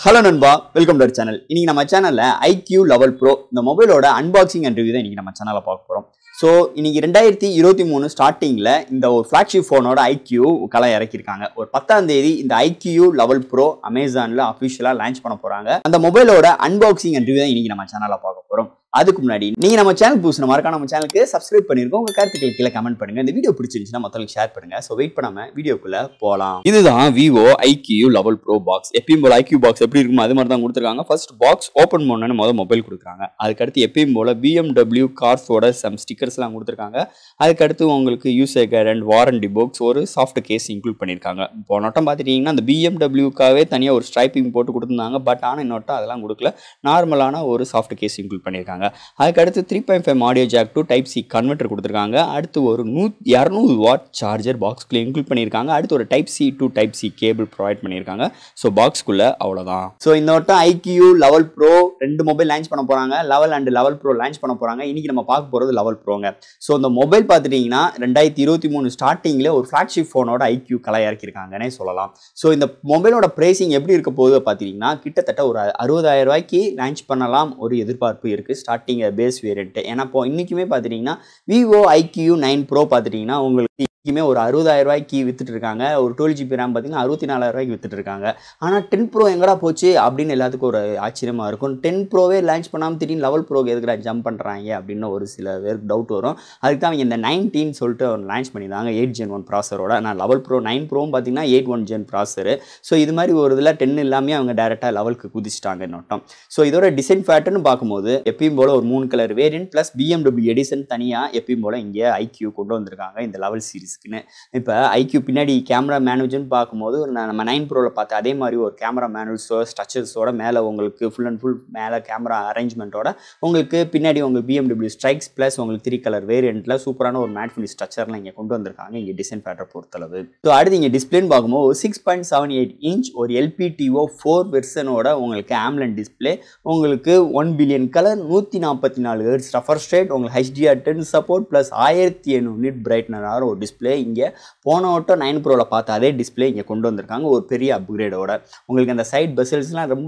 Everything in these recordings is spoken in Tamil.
ஹலோ நண்பா வெல்கம் டு சேனல் இன்னைக்கு நம்ம சேனல்ல ஐக்யூ லெவல் ப்ரோ இந்த மொபைலோட அன்பாக்சிங் அண்ட் ரிவ்யூ தான் இன்னைக்கு நம்ம சேனல்ல பார்க்க போறோம் ஸோ இன்னைக்கு ரெண்டாயிரத்தி இருபத்தி மூணு ஸ்டார்டிங்ல இந்த ஒரு ஃபிளாக்ஷிப் ஃபோனோட ஐக்யூ கலை இறக்கியிருக்காங்க ஒரு பத்தாம் தேதி இந்த ஐக்யூ லெவல் ப்ரோ அமேசான்ல அஃபிஷியலாக லான்ச் பண்ண போறாங்க அந்த மொபைலோட அன்பாக்சிங் அண்ட் ரிவ்யூ தான் இன்னைக்கு நம்ம சேனல்ல பார்க்க போறோம் அதுக்கு முன்னாடி நீங்க நம்ம சேனல் புதுசு மறக்காம நம்ம சேனலுக்கு சப்ஸ்கிரைப் பண்ணிருக்கோம் உங்க கருத்துக்கள் கீழே கமெண்ட் பண்ணுங்க இந்த வீடியோ பிடிச்சிருந்துச்சுன்னா மத்தவங்களுக்கு ஷேர் பண்ணுங்க ஸோ வெயிட் பண்ணாம வீடியோக்குள்ள போலாம் இதுதான் Vivo iQOO level pro box எப்பயும் போல ஐக்யூ பாக்ஸ் எப்படி இருக்குமோ அது மாதிரி தான் கொடுத்துருக்காங்க ஃபர்ஸ்ட் பாக்ஸ் ஓப்பன் பண்ணணும்னு முதல் மொபைல் கொடுக்குறாங்க அதுக்கடுத்து எப்பயும் போல பிஎம்டபிள்யூ கார்ஸோட சம் ஸ்டிக்கர்ஸ்லாம் கொடுத்துருக்காங்க அதுக்கடுத்து உங்களுக்கு user guide and warranty box ஒரு சாஃப்ட் கேஸ் இன்க்ளூட் பண்ணியிருக்காங்க இப்போ நோட்டம் பார்த்துட்டிங்கன்னா அந்த பிஎம்டபிள்யூக்காகவே தனியாக ஒரு ஸ்ட்ரைப்பிங் போட்டு கொடுத்துருந்தாங்க பட் ஆனால் இன்னொட்டம் அதெல்லாம் கொடுக்கல நார்மலான ஒரு சாஃப்ட் கேஸ் இன்க்ளூட் பண்ணியிருக்காங்க அதுக்கடுத்து three point five audio jack to type C converter கொடுத்துருக்காங்க அடுத்து ஒரு நூ இரநூறு வாட் சார்ஜர் பாக்ஸ்குள்ளே இன்க்ளூட் பண்ணியிருக்காங்க அடுத்து ஒரு type C to type C cable provide பண்ணியிருக்காங்க ஸோ பாக்ஸ்க்குள்ளே அவ்வளோதான் ஸோ இந்த வட்டம் ஐக்யூ லெவல் ப்ரோ ரெண்டு மொபைல் லான்ச் பண்ண போகிறாங்க level and level pro launch பண்ண போகிறாங்க இன்றைக்கி நம்ம பார்க்க போகிறது லெவல் ப்ரோங்க ஸோ இந்த மொபைல் பார்த்துட்டிங்கன்னா ரெண்டாயிரத்தி இருபத்தி மூணு ஸ்டார்டிங்கில் ஒரு ஃப்ளாக்ஷிப் ஃபோனோட ஐக்யூ கலை இறக்கியிருக்காங்கன்னே சொல்லலாம் ஸோ இந்த மொபைலோட ப்ரைசிங் எப்படி இருக்க போகுது பார்த்தீங்கன்னா கிட்டத்தட்ட ஒரு அறுபதாயிரம் ரூபாய்க்கு லான்ச் பண்ணலாம் ஒரு எதிர்பார்ப்பு இருக்குது ஸ்டார்டிங் பேஸ் வேரியன்ட் ஏன்னா இப்போ இன்றைக்குமே பார்த்துட்டிங்கன்னா விவோ ஐக்யூ நைன் ப்ரோ பார்த்துட்டிங்கன்னா உங்களுக்கு இன்றைக்குமே ஒரு அறுபதாயிரம் ரூபாய்க்கு வித்துட்டு இருக்காங்க ஒரு டுவெல் ஜிபி ரேம் பார்த்தீங்கன்னா அறுபத்தி நாலாயிரம் ரூபாய்க்கு வித்துட்டு இருக்காங்க ஆனால் டென் ப்ரோ எங்கடா போச்சு அப்படின்னு எல்லாத்துக்கும் ஒரு ஆச்சரியமாக இருக்கும் டென் ப்ரோவே லான்ச் பண்ணாமல் திடீர்னு லெவல் ப்ரோக்கு எதுக்குடா ஜம்ப் பண்ணுறாங்க அப்படின்னு ஒரு சில பேருக்கு டவுட் வரும் அதுக்கு தான் அவங்க இந்த நைன்டீன் சொல்லிட்டு ஒரு லான்ச் பண்ணியிருந்தாங்க எயிட் ஜென் ஒன் ப்ராசரோட நான் லெவல் ப்ரோ நைன் ப்ரோவும் பார்த்தீங்கன்னா eight one gen processor so இது மாதிரி ஒரு இதில் டென் இல்லாமல் அவங்க டேரெக்டாக லெவலுக்கு குதிச்சிட்டாங்க நோட்டம் ஸோ இதோட டிசைன் ஃபேட்டர்னு பார்க்கும்போது எப்பயும் போல் ஒரு மூணு colour variant plus BMW edition தனியாக எப்பயும் போல் இங்கே ஐக்யூ கொண்டு வந்திருக்காங்க இந்த லெவல் சீரிஸ்க்குன்னு இப்போ ஐக்யூ பின்னாடி கேமரா மேனுவல்ஸ்னு பார்க்கும்போது நான் நம்ம நைன் ப்ரோவில் பார்த்த அதே மாதிரி ஒரு கேமரா மேனுவல்ஸோ ஸ்ட்ரக்சர்ஸோட மேலே உங்களுக்கு ஃபுல் அண்ட் ஃபுல் மேலே கேமரா அரேஞ்ச்மெண்ட்டோட உங்களுக்கு பின்னாடி உங்களுக்கு பிஎம்டபிள்யூ ஸ்ட்ரைக்ஸ் ப்ளஸ் உங்களுக்கு த்ரீ கலர் வேரியண்ட்டில் சூப்பரான ஒரு மேட் ஃபினிஷ் ஸ்ட்ரக்சர்லாம் இங்கே கொண்டு வந்திருக்காங்க இங்கே டிசைன் ஃபேட்டர் பொறுத்தளவு ஸோ அடுத்து இங்கே டிஸ்பிளேன்னு பார்க்கும்போது ஒரு six point seven eight inch ஒரு எல்பிடிஓ ஃபோர் வெர்சனோட உங்களுக்கு ஆம்லன் டிஸ்பிளே உங்களுக்கு ஒன் பில்லியன் கலர் நூற்றி நாற்பத்தி நாலு ஹெர்ட்ஸ் ரஃபர் ஸ்ட்ரேட் உங்களுக்கு ஹெச்டிஆர் டென் சப்போர்ட் ப்ளஸ் ஆயிரத்தி எண்ணூறு நிட் பிரைட்னரான ஒரு டிஸ்பிளே இங்கே போன வட்டம் நைன் ப்ரோவில் பார்த்த அதே டிஸ்பிளே இங்கே கொண்டு வந்திருக்காங்க ஒரு பெரிய அப்கிரேடோட உங்களுக்கு அந்த சைட் பஸ்ஸல்ஸ்லாம் ரொம்ப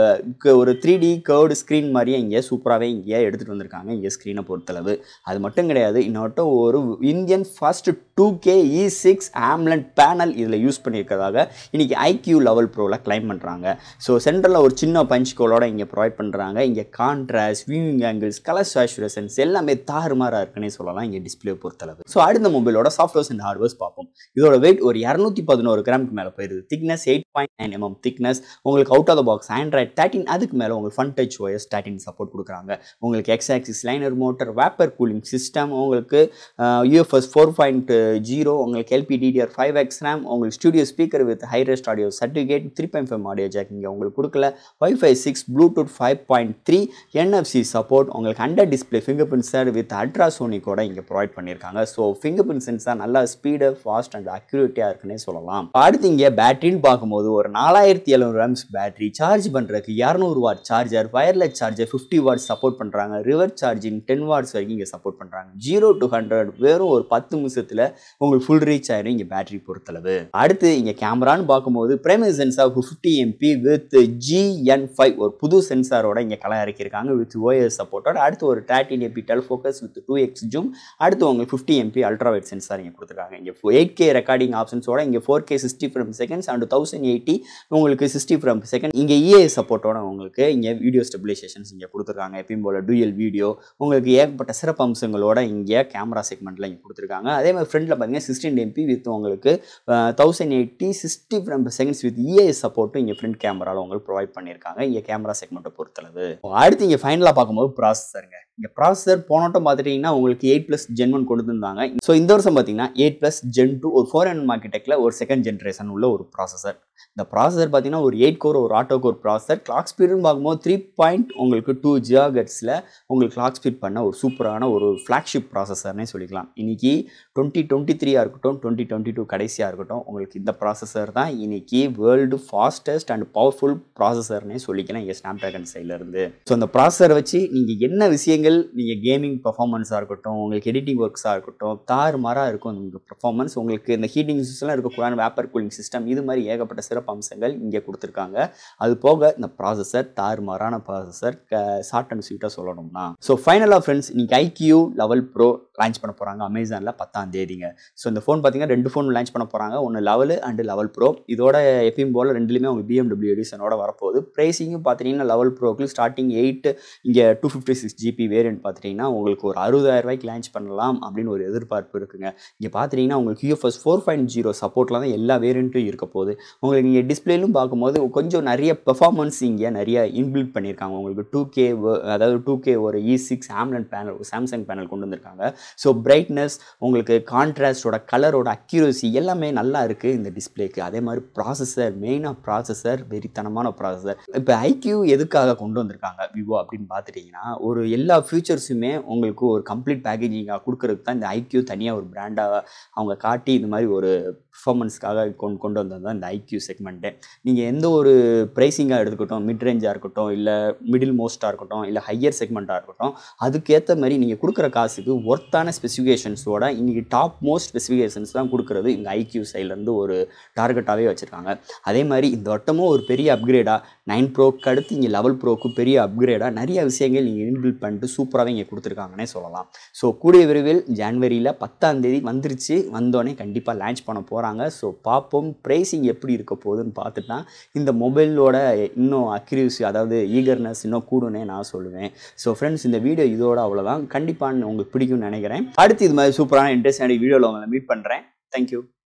க- ஒரு த்ரீ டி கர்டு ஸ்க்ரீன் மாதிரியே இங்கே சூப்பராகவே இங்கே எடுத்துகிட்டு வந்திருக்காங்க இங்கே ஸ்க்ரீனை பொறுத்தளவு அது மட்டும் கிடையாது இன்னொட்டும் ஒரு Indian first two K E six AMOLED panel இதில் யூஸ் பண்ணியிருக்கிறதாக இன்றைக்கி ஐக்யூ லெவல் ப்ரோவில் கிளைம் பண்ணுறாங்க ஸோ சென்டரில் ஒரு சின்ன பஞ்ச் கோலோட இங்கே ப்ரொவைட் பண்ணுறாங்க இங்கே contrast viewing angles colour saturations எல்லாமே தாறுமாறாக இருக்குன்னே சொல்லலாம் இங்கே டிஸ்பிளே பொறுத்தளவு ஸோ அடுத்த மொபைலோட சாஃப்ட்வேர்ஸ் அண்ட் ஹார்ட்வேர்ஸ் பார்ப்போம் இதோட வெயிட் ஒரு இரநூத்தி பதினோரு கிராமுக்கு மேலே போயிருது thickness eight point nine mm thickness உங்களுக்கு out of the box Android thirteen அதுக்கு மேலே உங்களுக்கு Funtouch OS thirteen support கொடுக்குறாங்க உங்களுக்கு X axis linear motor vapour cooling system உங்களுக்கு யூஎஃப்எஸ் ஃபோர் பாயிண்ட் ஜீரோ உங்களுக்கு LP DDR five X RAM உங்களுக்கு studio speaker with hi res audio certificate three point five audio jack இங்கே உங்களுக்கு கொடுக்கல WiFi six Bluetooth five point three NFC support உங்களுக்கு under display fingerprint sensor with அல்ட்ராசோனிக்கோட இங்கே ப்ரொவைட் பண்ணியிருக்காங்க ஸோ ஃபிங்கர் பிரிண்ட் சென்சார் நல்லா ஸ்பீடு ஃபாஸ்ட் அண்ட் அக்யூரேட்டியாக இருக்குன்னே சொல்லலாம் அடுத்து இங்கே பேட்டரின்னு பார்க்கும்போது ஒரு நாலாயிரத்தி எழுநூறு ரம்ஸ் பேட்டரி சார்ஜ் பண்ணுறதுக்கு இரநூறு watt charger wireless charger fifty watt support பண்ணுறாங்க ரிவர் சார்ஜிங் டென் வாட்ஸ் வரைக்கும் இங்கே சப்போர்ட் பண்ணுறாங்க ஜீரோ டு ஹண்ட்ரட் வெறும் ஒரு பத்து நிமிஷத்தில் உங்களுக்கு ஃபுல் ரீச் ஆயிரும் இங்கே பேட்டரி பொறுத்தளவு அடுத்து இங்கே கேமரான்னு பார்க்கும்போது primary sensor fifty MP with GN five ஒரு புது சென்சாரோட இங்கே கலை இறக்கியிருக்காங்க வித் ஓஎஸ் சப்போர்ட்டோட அடுத்து ஒரு thirteen MP tele focus with two X zoom அடுத்து உங்களுக்கு ஃபிஃப்டி எம்பி அல்ட்ராவைட் சென்சார் இங்கே கொடுத்துருக்காங்க இங்கே எயிட் கே ரெக்கார்டிங் ஆப்ஷன்ஸோட இங்கே four K sixty frame seconds and thousand eighty உங்களுக்கு சிக்ஸ்டி ஃப்ரம் செகண்ட் இங்கே இஏ சப்போர்ட்டோட உங்களுக்கு இங்கே வீடியோ ஸ்டெபிலைசேஷன்ஸ் இங்கே கொடுத்துருக்காங்க எப்பயும் போல் டூயல் வீடியோ உங்களுக்கு ஏகப்பட்ட சிறப்பு அம்சங்களோட இங்கே கேமரா செக்மெண்ட்டில் இங்கே கொடுத்துருக்காங்க அதே மாதிரி ஃப்ரண்ட்டில் பார்த்தீங்கன்னா சிக்ஸ்டீன் எம்பி வித் உங்களுக்கு thousand eighty sixty frame seconds with இஏ சப்போர்ட்டும் இங்கே ஃப்ரண்ட் கேமராவில் உங்களுக்கு ப்ரொவைட் பண்ணியிருக்காங்க இங்கே கேமரா செக்மெண்ட்டை பொறுத்தளவு அடுத்து இங்கே ஃபைனலாக பார்க்கும்போது ப்ராசஸருங்க இங்கே ப்ராசஸர் போனோட்டம் பார்த்துட்டிங்கன்னா உங்களுக்கு எயிட் ப்ளஸ் ஜென் ஒன் கொண்டு வந்தாங்க ஸோ இந்த வருஷம் பார்த்தீங்கன்னா எயிட் ப்ளஸ் ஜென் டூ ஒரு ஃபோர் ஹண்ட்ரட் மார்க்கெட்டெக்கில் ஒரு செகண்ட் ஜென்ரேஷன் உள்ள ஒரு ப்ராசஸர் இந்த ப்ராசஸர் பார்த்தீங்கன்னா ஒரு எயிட் கோர் ஒரு ஆட்டோ கோர் ப்ராசஸர் கிளாக் ஸ்பீடுன்னு பார்க்கும்போது த்ரீ பாயிண்ட் உங்களுக்கு டூ ஜியாகட்ஸில் உங்களுக்கு கிளாக் ஸ்பீட் பண்ண ஒரு சூப்பரான ஒரு ஃப்ளாக்ஷிப் ப்ராசஸர்னே சொல்லிக்கலாம் இன்னைக்கு டுவெண்ட்டி டுவெண்ட்டி த்ரீயாக இருக்கட்டும் டுவெண்ட்டி டுவெண்ட்டி டூ கடைசியாக இருக்கட்டும் உங்களுக்கு இந்த ப்ராசஸர் தான் இன்னைக்கு வேர்ல்டு ஃபாஸ்டஸ்ட் அண்ட் பவர்ஃபுல் ப்ராசஸர்னே சொல்லிக்கலாம் இங்கே ஸ்னாப் ட்ராகன் சைட்லேருந்து ஸோ அந்த ப்ராசஸரை வச்சு நீங்கள் என்ன விஷயங்கள் நீங்கள் கேமிங் பர்ஃபார்மன்ஸாக இருக்கட்டும் உங்களுக்கு எடிட்டிங் ஒர்க்ஸாக இருக்கட்டும் தாறுமாறாக இருக்கும் உங்கள் பர்ஃபார்மன்ஸ் உங்களுக்கு இந்த ஹீட்டிங் சிஸ்டம்லாம் இருக்கக்கூடாது வேப்பர் கூலிங் சிஸ்டம் இது மாதிரி ஏகப்பட்ட சிறப்பு அம்சங்கள் இங்கே கொடுத்துருக்காங்க அது போக இந்த ப்ராசஸர் தாறுமாறான ப்ராசஸர் ஷார்ட் அண்ட் ஸ்வீட்டாக சொல்லணும்னா ஸோ ஃபைனலாக ஃப்ரெண்ட்ஸ் இன்னைக்கு ஐக்யூ லெவல் ப்ரோ லான்ச் பண்ண போகிறாங்க அமேசானில் பத்தாம் தேதிங்க ஸோ இந்த ஃபோன் பார்த்தீங்கன்னா ரெண்டு ஃபோன் லான்ச் பண்ண போகிறாங்க ஒன்று லெவலு அண்டு லெவல் ப்ரோ இதோட எப்பயும் போல் ரெண்டுலேயுமே அவங்க பிஎம்டபிள்யூ எடிஷனோட வரப்போகுது ப்ரைஸிங்கும் பார்த்தீங்கன்னா லெவல் ப்ரோக்கு ஸ்டார்டிங் எயிட் இங்கே two fifty six GB variant பார்த்துட்டிங்கன்னா உங்களுக்கு ஒரு அறுபதாயிரம் ரூபாய்க்கு லான்ச் பண்ணலாம் அப்படின்னு ஒரு எதிர்பார்ப்பு இருக்குங்க இங்கே பார்த்துட்டிங்கன்னா உங்களுக்கு யூஎஃப்எஸ் ஃபோர் பாயிண்ட் ஜீரோ சப்போர்ட்டில் தான் எல்லா வேரியண்ட்டும் இருக்க போகுது உங்களுக்கு நீங்கள் டிஸ்பிளேலும் பார்க்கும்போது கொஞ்சம் நிறைய பெர்ஃபார்மன்ஸ் இங்கே நிறைய இன்பில்ட் பண்ணியிருக்காங்க உங்களுக்கு டூ கே அதாவது டூ கே ஒரு E six AMOLED panel Samsung panel கொண்டு வந்திருக்காங்க ஸோ பிரைட்னஸ் உங்களுக்கு கான்ட்ராஸ்டோட கலரோட அக்யூரசி எல்லாமே நல்லா இருக்குது இந்த டிஸ்பிளேக்கு அதே மாதிரி ப்ராசஸர் மெயினாக ப்ராசஸர் வெறித்தனமான ப்ராசஸர் இப்போ ஐக்யூ எதுக்காக கொண்டு வந்திருக்காங்க விவோ அப்படின்னு பார்த்துட்டிங்கன்னா ஒரு எல்லா ஃபியூச்சர்ஸுமே உங்களுக்கு ஒரு கம்ப்ளீட் பேக்கேஜிங்காக கொடுக்கறதுக்கு தான் இந்த ஐக்யூ தனியாக ஒரு பிராண்டாக அவங்க காட்டி இந்த மாதிரி ஒரு பர்ஃபார்மன்ஸ்க்காக கொண்டு கொண்டு வந்தது தான் இந்த ஐக்யூ செக்மெண்ட்டே நீங்கள் எந்த ஒரு ப்ரைஸிங்காக எடுத்துக்கட்டும் மிட் ரேஞ்சாக இருக்கட்டும் இல்லை மிடில் மோஸ்ட்டாக இருக்கட்டும் இல்லை ஹையர் செக்மெண்ட்டாக இருக்கட்டும் அதுக்கேற்ற மாதிரி நீங்கள் கொடுக்குற காசுக்கு ஒர்த்தான ஸ்பெசிஃபிகேஷன்ஸோட இன்றைக்கி டாப் மோஸ்ட் ஸ்பெசிஃபிகேஷன்ஸ் தான் கொடுக்குறது இந்த ஐக்யூ சைட்லேருந்து ஒரு டார்கெட்டாகவே வச்சுருக்காங்க அதே மாதிரி இந்த வட்டமும் ஒரு பெரிய அப்கிரேடாக நைன் ப்ரோக்கு அடுத்து இங்கே லெவல் ப்ரோக்கு பெரிய அப்கிரேடாக நிறைய விஷயங்கள் நீங்கள் இன்பில்ட் பண்ணிட்டு சூப்பராகவே இங்கே கொடுத்துருக்காங்கன்னே சொல்லலாம் ஸோ கூடிய விரைவில் ஜான்வரியில் பத்தாம் தேதி வந்துருச்சு வந்தோடனே கண்டிப்பாக லான்ச் பண்ண போகிறாங்க ஸோ பார்ப்போம் ப்ரைஸிங் எப்படி இருக்க போகுதுன்னு பார்த்துட்டா இந்த மொபைலோட இன்னும் அக்யூரிசி அதாவது ஈகர்னஸ் இன்னும் கூடுனே நான் சொல்லுவேன் ஸோ ஃப்ரெண்ட்ஸ் இந்த வீடியோ இதோட அவ்வளோதான் கண்டிப்பாக உங்களுக்கு பிடிக்கும்னு நினைக்கிறேன் அடுத்து இது மாதிரி சூப்பரான இன்ட்ரெஸ்டான வீடியோவில் உங்களை மீட் பண்ணுறேன் தேங்க்யூ